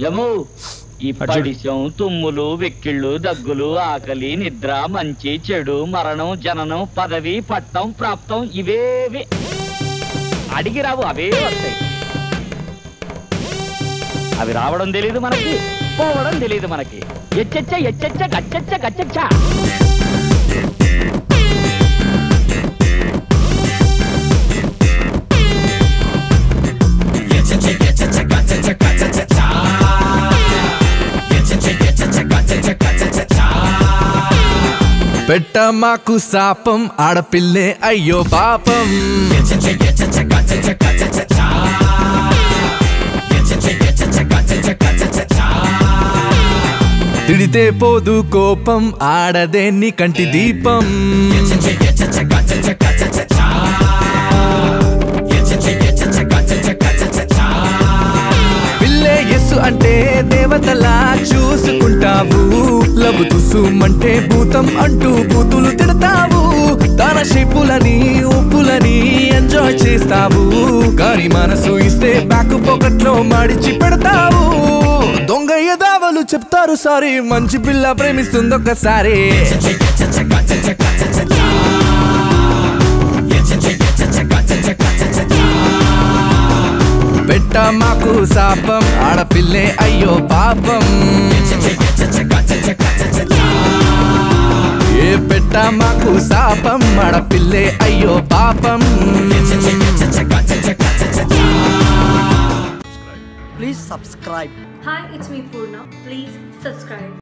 యము ఈ పడిశం తుమ్ములు వెక్కిళ్ళు దగ్గులు ఆకలి నిద్ర మంచి చెడు మరణం జననం పదవి పట్టం ప్రాప్తం ఇవేవి అడిగి రావు అవే వస్తాయి అవి రావడం తెలియదు మనకి పోవడం తెలియదు మనకి ఎచ్చచ్చ ఎచ్చచ్చ గచ్చచ్చ గచ్చచ్చ పెట్ట మాకు శాపం ఆడపిల్లే అయ్యో పాపం తిడితే పోదు కోపం ఆడదే నీ కంటి దీపం పిల్లే ఎస్సు అంటే దేవతలా చూసుకుంటావు లవ్ తుసుమంటే భూతం అంటూ బూతులు తిడతావు తన షేపులని ఉప్పులని ఎంజాయ్ చేస్తావు కానీ మనసు ఇస్తే బ్యాక్ పాకెట్ లో మడిచి పెడతావు దొంగ ఎదావలు చెప్తారు సారీ మంచి పిల్ల ప్రేమిస్తుంది ఒక్కసారి పెట్ట మాకు శాపం ఆడపిల్లే అయ్యో పాపం ఏ పెట్ట మాకు శాపం ఆడపిల్లే అయ్యో పాపం Please subscribe. Hi, it's me Purna. Please subscribe.